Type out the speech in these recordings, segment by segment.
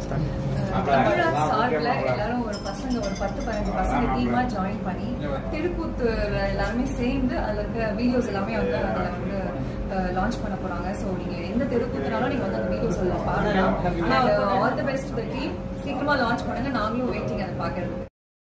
தமிழா சார்பில் எல்லாரும் ஒரு பசங்க ஒரு பத்து பதினஞ்சு பசங்க டீமா ஜாயின் பண்ணி திருக்கூத்து எல்லாருமே சேர்ந்து அதில் இருக்க வீடியோஸ் எல்லாமே வந்து அதில் வந்து லான்ச் பண்ண போறாங்க ஸோ நீங்க எந்த தெருக்கூத்துனாலும் நீங்க வந்து அந்த வீடியோஸ் எல்லாம் பாருங்க all the best the team சீக்கிரமா லான்ச் பண்ணுங்க நாங்களும் வெயிட்டிங் அதை பார்க்கறதுக்கு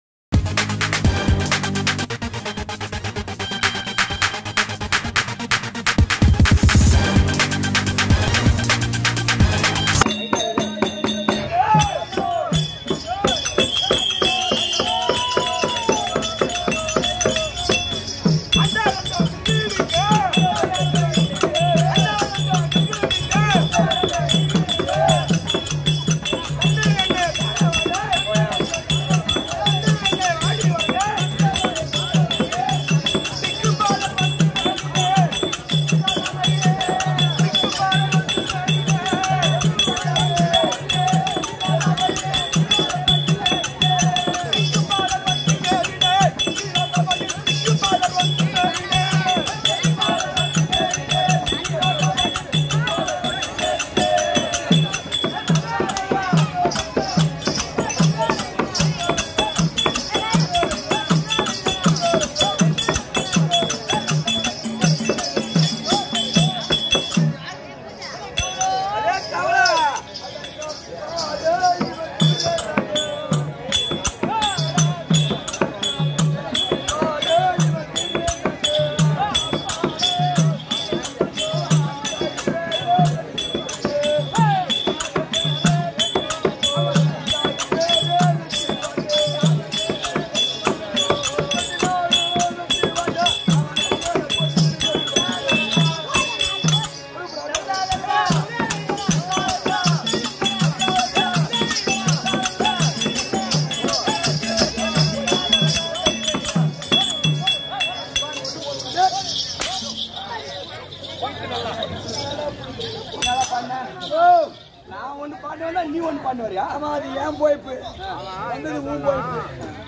நான் ஒண்ணு பாடுவேன்னா நீ ஒண்ணு பாடுவாரியா ஆமா அது ஏன் போய்ப்பு வந்தது உன் போய்ப்பு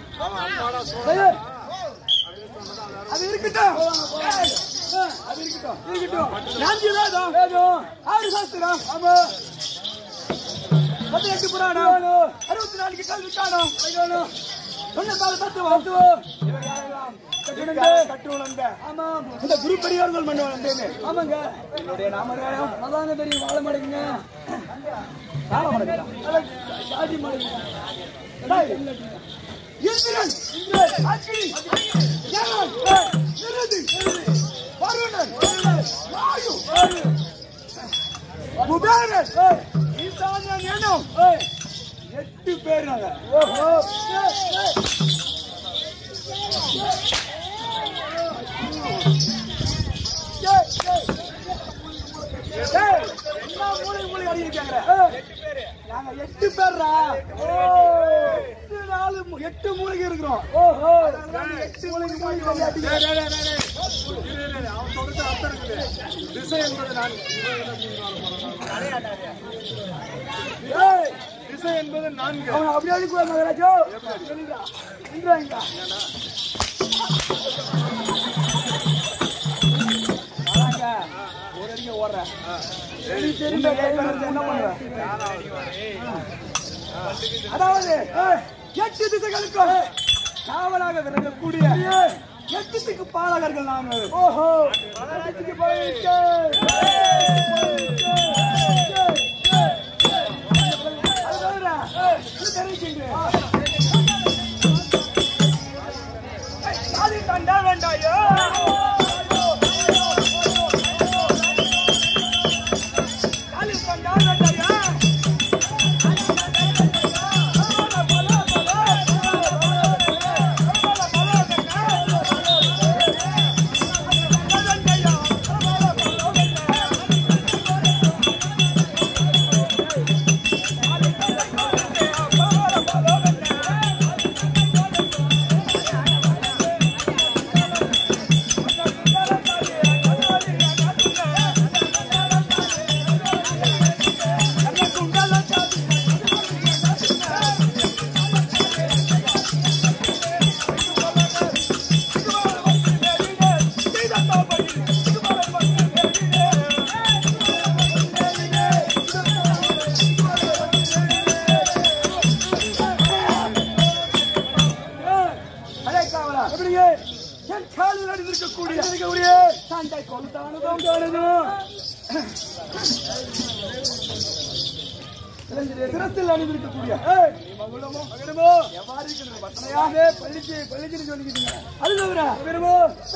ஏய், அது இருக்கட்டும் ஏய், அது இருக்கட்டும் இருக்கட்டும் நான்கு வேதம் வேதம் ஆறு சாஸ்திரம் ஆமா பதினெட்டு புராணம் அறுபத்தி நான்கு கல்வி காணும் சொன்னதால் தத்துவம் தத்துவம் கட்டுணர்ந்த ஆமாம் இந்த குரு பெரியவர்கள் மண்ணு வந்தேன்னு ஆமாங்க என்னுடைய நாமதேயம் அதாங்க தெரியும் வாழ மாட்டேங்க வாழ மாட்டேங்க சாதி மாட்டேங்க இந்திரன் இந்திரன் அக்னி யமன் நிருதி வருணன் வாயு குபேரன் ஈசான்யன் எனும் எட்டு பேர் நாங்க ஓஹோ ஏய், என்ன மூளை மூளை அடிக்கிறாங்க நாங்க எட்டு பேர்ரா எட்டு நாலு மூ- எட்டு மூளைக்கு இருக்கிறோம் ஓஹோ எட்டு மூளைக்கு மூளைக்கு அடிக்கிறாங்க ஏய், திசை என்பது நான்கு அவன் அப்படியே அடிக்குவாங்க ராஜோ இங்க ஒரு அடிக்க ஓடுறேன் தெரிஞ்ச என்ன பண்ணுவேன் அதாவது எட்டு திசைகளுக்கும் காவலாக விளங்கக்கூடிய எட்டுத்துக்கு பாலகர்கள் நாங்கள் ஓஹோ எட்டுத்துக்கு கண்டா வேண்டாயோ காலி கண்டா வேண்டாயா தானதும் தானதும் சிரத்தில் அணிந்திருக்கக்கூடிய ஏய், மகுடமோ மகுடமோ எவ்வாறு இருக்கிறது பட்டனையாக பள்ளிச்சு பள்ளிச்சுன்னு சொல்லிக்கிட்டீங்க அது தவிர மகுடமோ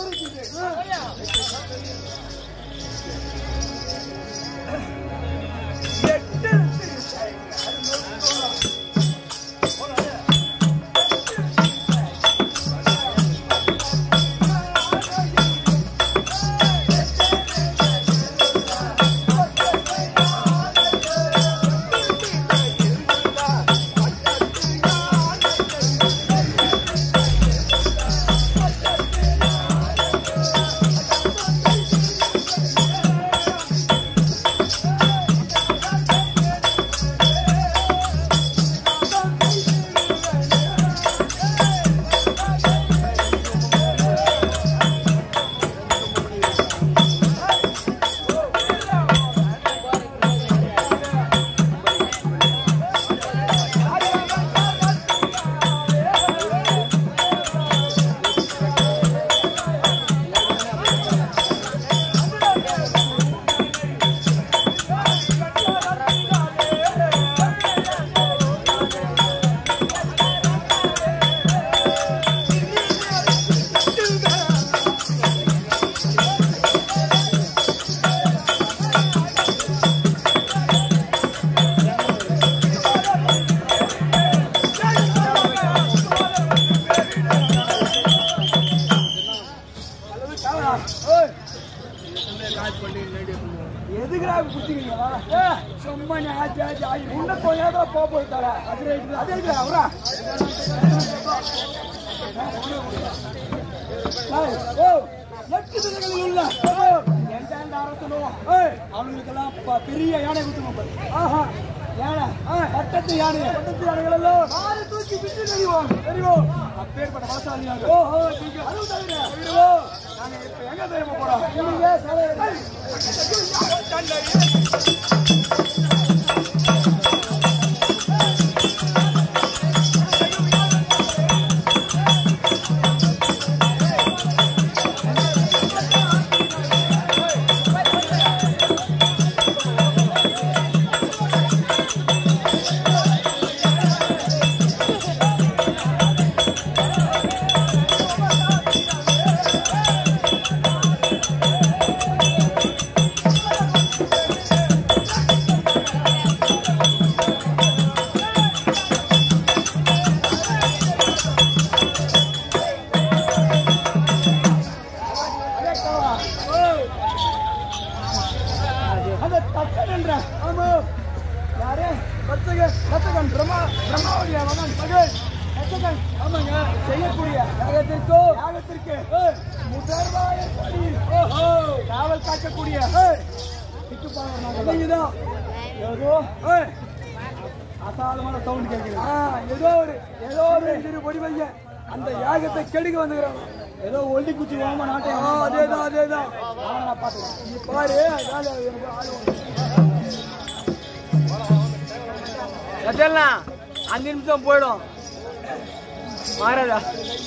எதுக்குறா குத்திக்கிறீங்களா சும்மா நீ ஆச்சு ஆச்சு ஆச்சு உன்ன கொஞ்ச நேரத்தில் போக போயிட்டாரா அது ரைட்டு அது இருக்கிற அவரா ஓ எட்டு திசைகளில் உள்ள எந்த அரசனும் அவங்களுக்கெல்லாம் ப- பெரிய யானை குத்துவோம் பாரு. ஆஹா யானை பட்டத்து யானை பட்டத்து யானைகள் எல்லாம் ஆறு தூக்கி விட்டு தெரியும் தெரியும் அப்பேற்பட்ட வாசாலியாக ஓஹோ நீங்க அதுவும் தவிர தெரியும் நாங்க இப்ப எங்க தெரியுமா போறோம் நீங்க சரி அந்த தக்கன் என்ற ஆமா யாரு தத்தகன் தத்தகன் பிரம்மா பிரம்மாவுடைய மகன் மகன் தத்தகன் ஆமாங்க செய்யக்கூடிய யாகத்திற்கோ யாகத்திற்கு முதல்வாய கொடி ஓஹோ காவல் காக்கக்கூடிய நீங்கதான் ஏதோ ஏய், அசாதமான சவுண்ட் கேட்குது ஏதோ ஒரு ஏதோ ஒரு சிறு பொடி பையன் அந்த யாகத்தை கெடுக்க வந்துக்கிறாங்க ஏதோ ஒல்லி குச்சி வாங்க நாட்டம் அதேதான் அதேதான் வாங்க, நான் பார்த்துக்கிறேன். நீ பாரு அதனால எனக்கு ஆள் வந்து. கட்டலாம் அஞ்சு நிமிஷம் போயிடும் மாறாதா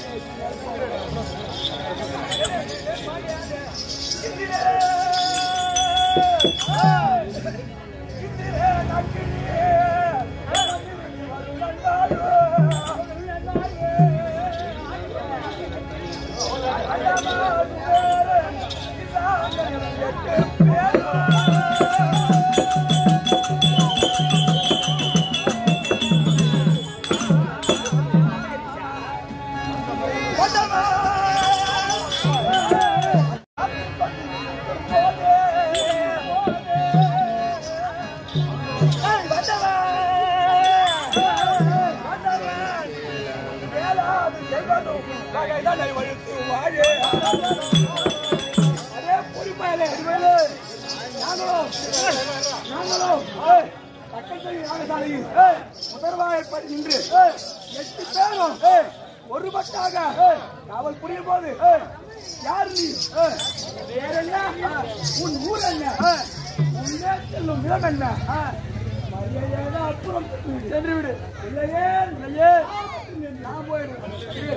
அதே பொறிப்பாயிலே, இனிமேலு நாங்களும், நாங்களும், ஏய், பக்கத்தில் யாகசாலையில், ஏய், முதல்வாயில் படி நின்று, ஏய், எட்டு பேரும், ஏய், ஒருபட்டாக, ஏய், காவல் புரியும் போது, ஏய், யார் நீ? ஏய், பேர் என்ன? ஏய், உன் ஊர் என்ன? ஏய், உள்ளே செல்லும் இடம் என்ன? ஏய், மரியாதையாக அப்புறம் சென்று விடு இல்லையே இல்லையே நான் போயிடுவேன்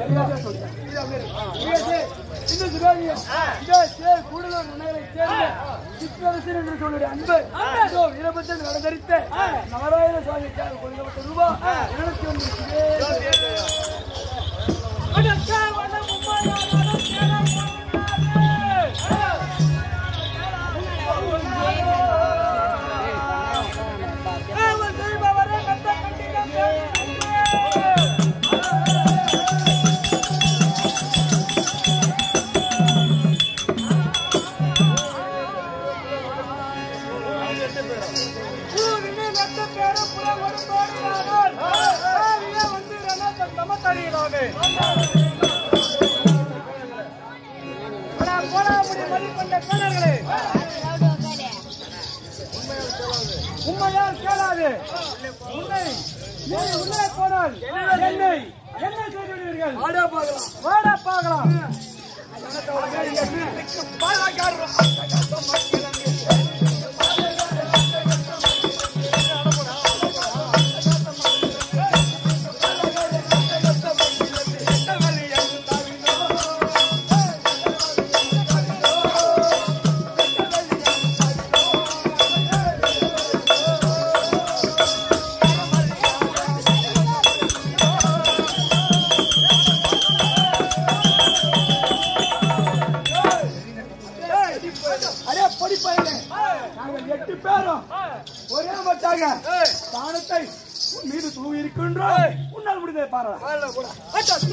இந்த சிவாஜியம் இந்த சேர் கூடுதல் நகரை சேர்ந்த சிற்றரசன் என்று சொல்லுடைய அன்பு இதோ வீரபத்திரன் நடந்தரித்த நாராயண சுவாமி கொடுக்கப்பட்ட ரூபா இருநூத்தி ஒன்று உண்மையால் கேளாது உன்னை நீ உள்ளே போனால் என்னை என்ன செய்து விடுவீர்கள் வாடா பார்க்கலாம் வாடா பார்க்கலாம் அரே படிப்பையிலே நாங்கள் எட்டு பேரும் ஒரே மட்டாக தானத்தை உன் மீது தூவி இருக்கின்றோம் உன்னால் முடிந்ததை பாரு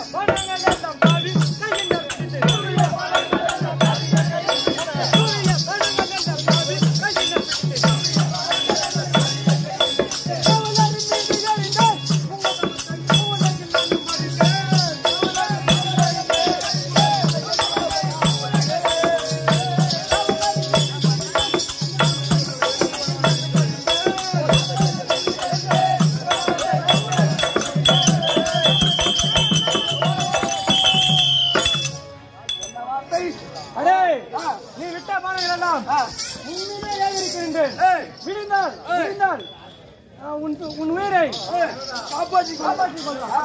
அடே நீ விட்ட பானைகள் எல்லாம் முன்னிலே ஏறிருக்கின்றேன் விழுந்தால் விழுந்தால் ஆ, உன் உன் உயிரை காப்பாற்றி காப்பாற்றி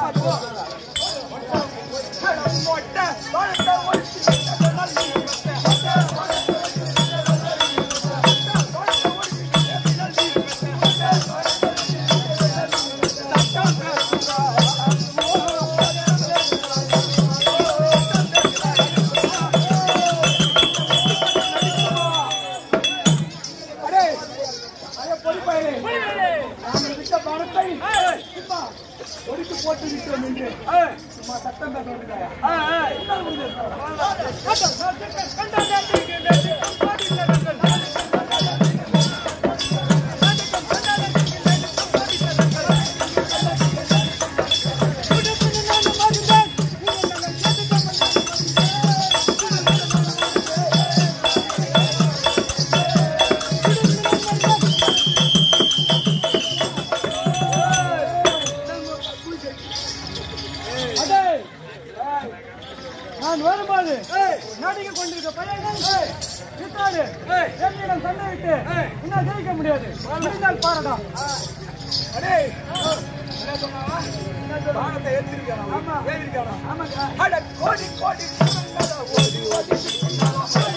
அடே அடே பொறுப்பாயிரே நாங்கள் விட்ட பணத்தை சும்மா ஒடுக்கி போட்டு விட்டோம் என்று சும்மா சத்தம் பேச விட்டாயா அடே நான் வரும்போது நடிக்க கொண்டிருக்க பையன் சித்தாரு என்னிடம் சண்டை விட்டு உன்னால் ஜெயிக்க முடியாது முடிந்தால் பாருடா அடே என்ன சொன்னாவா? என்ன சொன்னா? ஆமா. ஆமாங்க. அட கோடி கோடி ஓடி ஓடி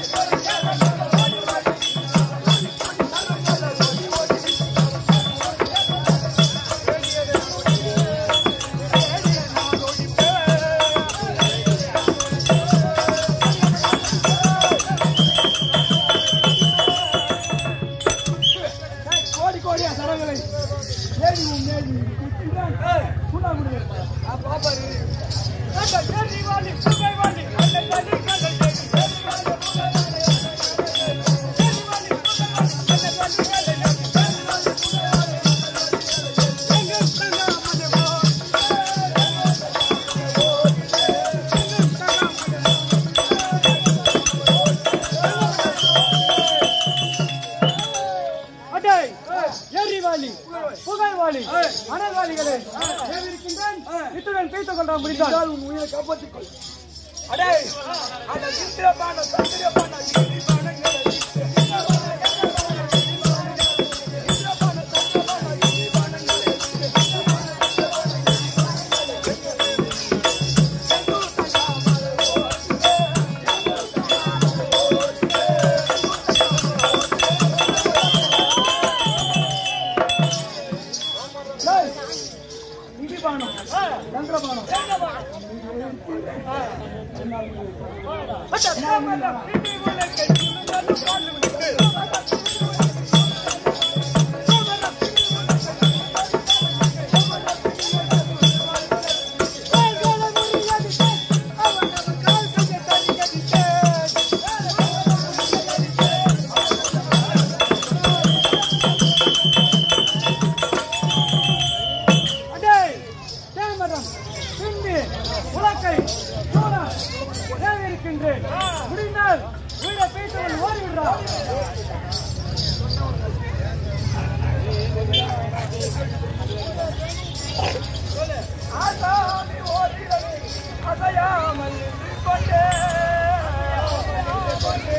கோடி கோடியா சரங்களை ஏறி உன் மேல் குத்திதான் சுண்ணா முடியாது பாப்பாரு அடே எரிவாளி புகைவாளி அனல்வாளிகளே ஏவிருக்கின்றேன் இத்துடன் பேசிக் கொள்ள முடிந்தால் உன் உயிரை காப்பாற்றிக் கொள் அடே அந்த சித்திரப்பான சந்திரப்பான டேய், இடி பானம் தந்திர பானம் அடே தேமரம் பிந்தி உலக்கை சூடா தேவை இருக்கின்றேன் முடிந்தால் உயிர பேசுவன் ஓடிவிடுறா ஆசாமி ஓடிடவே அசையாமல் நின்று கொண்டே கொண்டே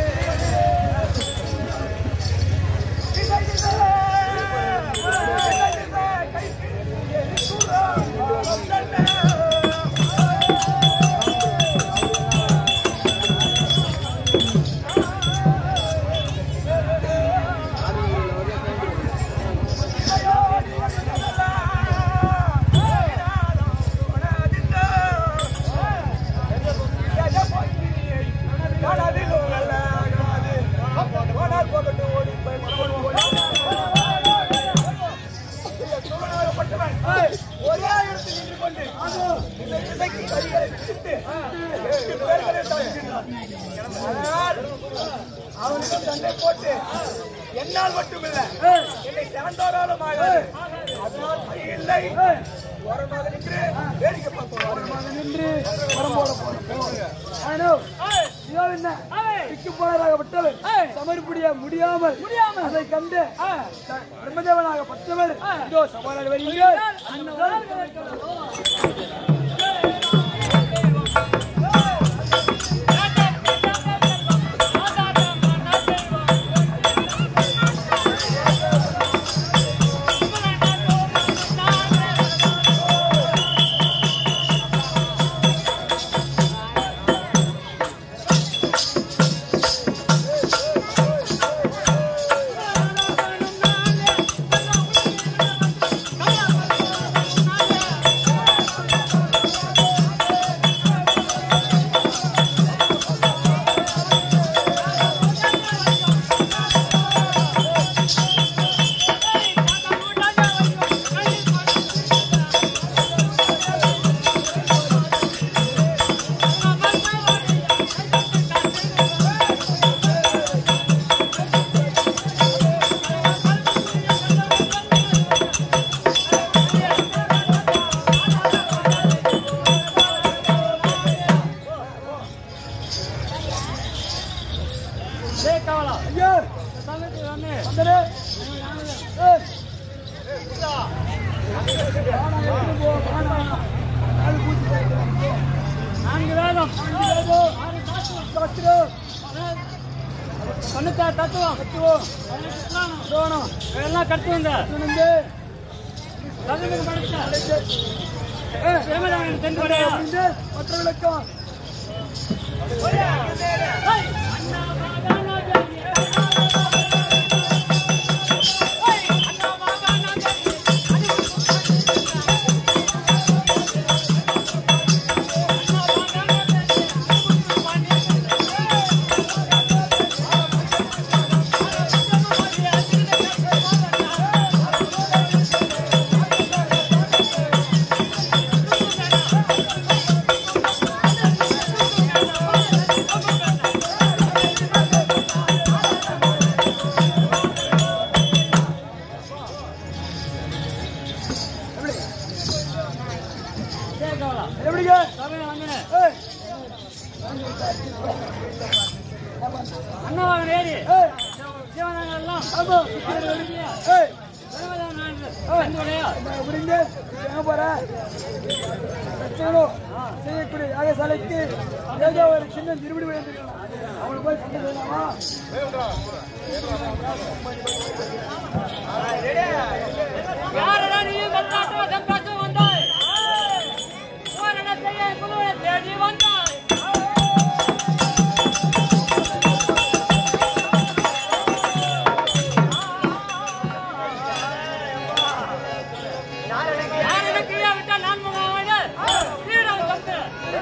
ஒரே இடத்தில் நின்று கொண்டு இந்த இசைக்கு கைகளை விட்டு எட்டு பேர்களை தவிர்க்கின்றான். ஆனால் அவனிடம் சண்டை போட்டு என்னால் மட்டுமில்லை என்னை சிறந்தோராலும் ஆகாது. அதனால் வழி இல்லை ஓரமாக நின்று வேடிக்கை பார்த்தோம் ஓரமாக நின்று வரம்போட போனவராகப்பட்டவர் சமர்ப்பிடிய முடியாமல் அதை கண்டு பிரம்மதேவனாகப்பட்டவர் இதோ சவாலாக வருகிறேன் ஐயா வந்தரு ஏய் நான்கு வேதம் தொண்ணூத்தாறு தத்துவம் தோணும் இதெல்லாம் கற்று வந்த தமிழுக்கு படித்த சிவமதாவின் தென்கொடையா மற்ற விளக்கம் எப்படிங்க ஏய் அண்ணாவாகன் ஏறி ஏய் சிவனாங்கள் எல்லாம் ஆமா ஏய் தென்கொடையா எப்படிங்க எங்க போற பிரச்சனைகளும் செய்யக்கூடிய யாகசாலைக்கு ஏதோ ஒரு சின்ன திருவிடி வந்துருக்கலாம் அவனுக்கு போய் சண்டை செய்யலாமா யாரடா நீ கல்லாட்டோ தப்பாட்டு வந்தாய் ஓரண செய்ய குழுவை தேடி வந்தாய் யார் எனக்கு ஐயா விட்டா நான் முகாவாடு ஸ்ரீராம் தம்பி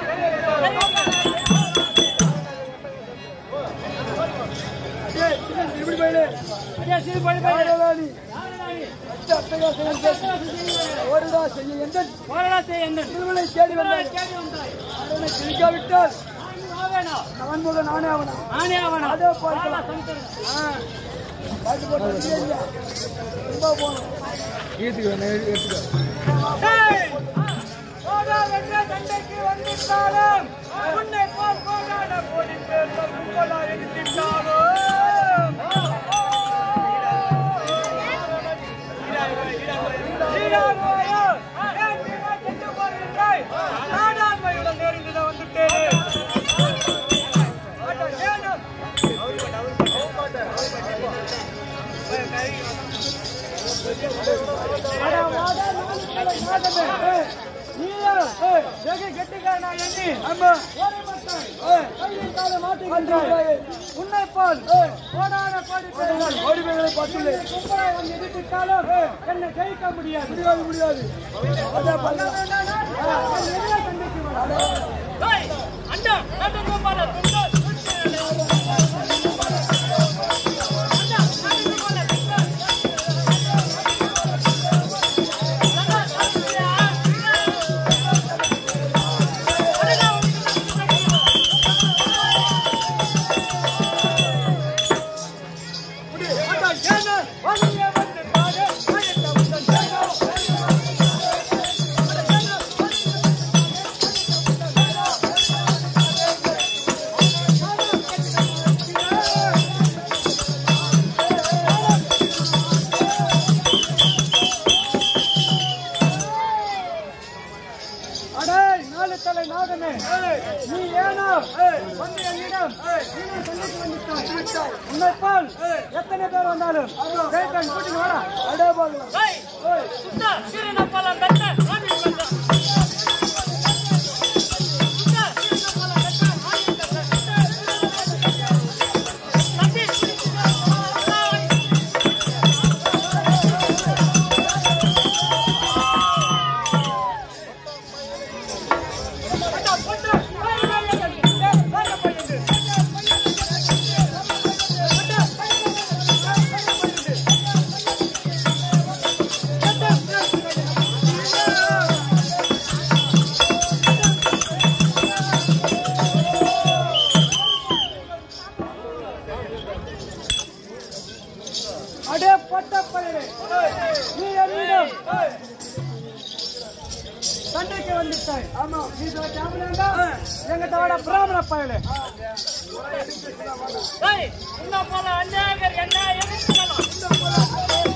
ஏய், சின்ன இப்படி போயிடு. ஐயா சீர் போய் போய் யாரடா நீ? அத்த அட்டகாசம் எந்த- ஓடுடா செய்ய எந்த போரடா செய் என்ன திருவிழை தேடி வந்தாய் கேடி வந்தாய் அவனை கிழிக்காவிட்டால் நான் ஆவேனா நான் முதல் நானே அவனா நானே அவனா அதே பார்க்கலாம். சமைக்கிறேன் ஆ. பாட்டு போட்டு வச்சியே இல்லையா? ரொம்ப போகணும். ஈத்துக்கு வேணும், எடு- எடுத்துக்கோ. டேய்! போடா வென்ற சண்டைக்கு வந்துட்டாலும் உன்னை போல் போராட கோடி பேர் கும்பலா இருந்திட்டாலும் ஸ்ரீராமோயோ, ஏன் நீவா சென்று போகின்றாய்? நாடாண்மையுடன் நெருங்கிட வந்துட்டேனே. ஆட்டோ, ஏனோ? அட, வாடா, நாலு தலை நாகமே. ஏய், நீயா? ஏய், வெகு கெட்டிக்காரனா எண்ணி? ஆமா. ஓட மாட்டாய். ஏய், கையில் காலை மாட்டுகின்றாய். மாட்டுகின்றாய். உன்னை போல் கோடான கோடி பேர்கள் ஓடி போய்களை பார்த்துள்ளே. கும்பலை வந்து எதிர்த்தாலும் என்னை ஜெயிக்க முடியாது முடியாது, முடியாது. அதே பார்க்கலாம். அண்ணா நாட்டு கோபால அடே நாலு தலை நாகனே நீ ஏனோ வந்து என்னிடம் நீனும் சொல்லிட்டு வந்துட்டாய் உன்னை போல் எத்தனை பேர் வந்தாலும் ஜெயிப்பேன் கூட்டிட்டு வாடா அதே பார்க்கலாம். அடே பட்ட பயிரே நீ என்னிடம் சண்டைக்கு வந்துட்டாய் ஆமா நீ தமிழா எங்க தவிர பிராமண பயலே என்ன போல அந்நாயகர் என்ன எதிர்க்கலாம்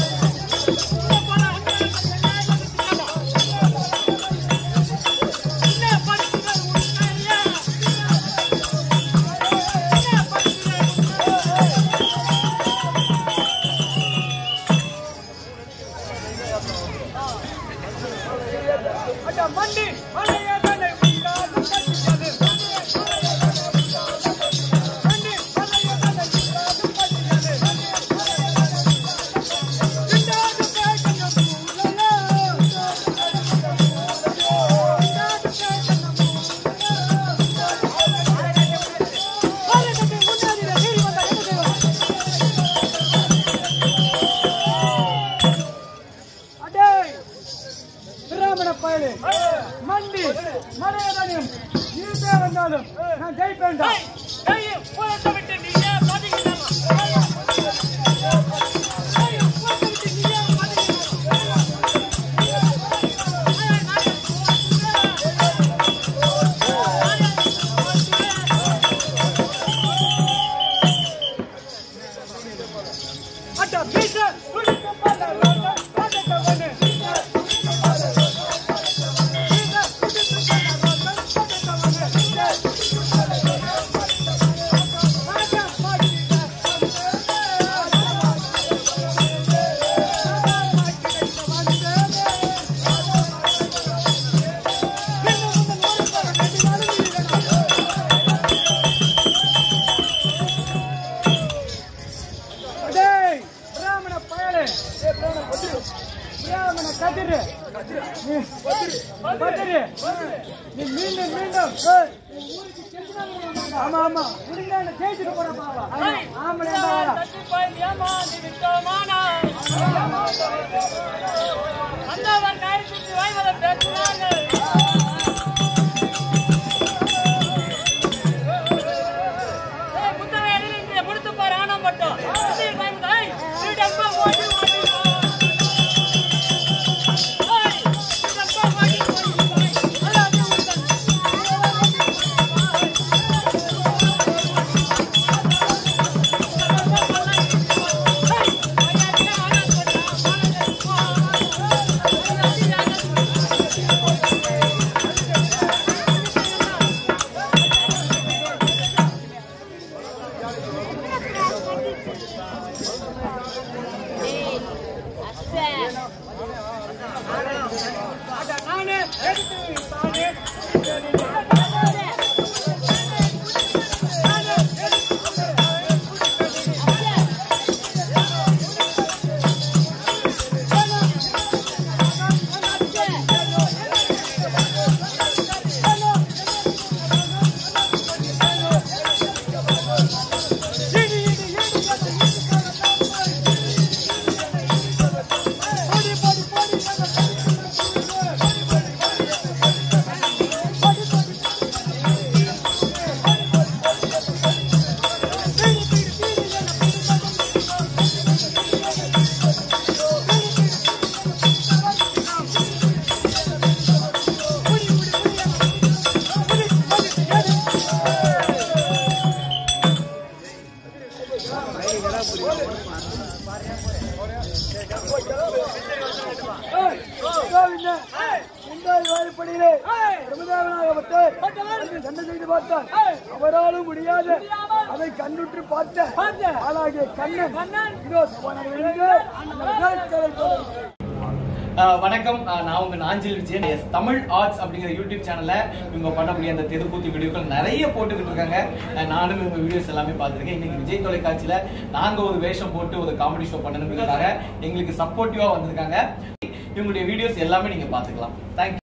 அட மண்டி மண்டைய தன்னை உண்டாது கட்டியது மண்டி மண்டைய தன்னை உண்டாது கட்டியது இண்டாது கேட்கணும் மூலலோ இண்டாது கேட்கணும் மூலலோ முன்னாடி நீரி வந்தா என்ன செய்வாங்க அடே பிராமண பயலே மண்டி மலையதனியும் நீட்டே வந்தாலும் நான் ஜெயிப்பேன்டா அட பீச்ச குடிக்க பால ரோட பாடக்க வனே பீச்ச குடிக்க பால ரோட பாடக்க வனே நீ பத்திரி நீ மீண்டும் மீண்டும் உன் ஊருக்கு செட்டிநாடு வந்தாங்க. ஆமா ஆமா முடிஞ்சா என்ன ஜெயிச்சுட்டு போற பாவா ஆம்பளை இருந்தா நானே எடுத்து தானே சண்டை செய்து பார்த்தார் அவராலும் முடியாது அதை கண்ணுற்று பார்த்த ஆளாகிய கண்ணன் இதோ சபாநாயகர் எழுந்து அந்த விஜயக்கரை போல ஆஹ் வணக்கம் ஆஹ் நான் உங்க நாஞ்சில் விஜயன் எஸ் தமிழ் ஆர்ட்ஸ் அப்படிங்கிற யூடியூப் சேனல்ல இவங்க பண்ணக்கூடிய அந்த தெருக்கூத்து வீடியோக்கள் நிறைய போட்டுக்கிட்டு இருக்காங்க ஆஹ் நானும் இவங்க வீடியோஸ் எல்லாமே பார்த்திருக்கேன் இன்னைக்கு விஜய் தொலைக்காட்சியில நாங்க ஒரு வேஷம் போட்டு ஒரு காமெடி ஷோ பண்ணணுங்கிறதுக்காக எங்களுக்கு சப்போர்ட்டிவா வந்திருக்காங்க இவங்களுடைய வீடியோஸ் எல்லாமே நீங்க பாத்துக்கலாம் தேங்க்யூ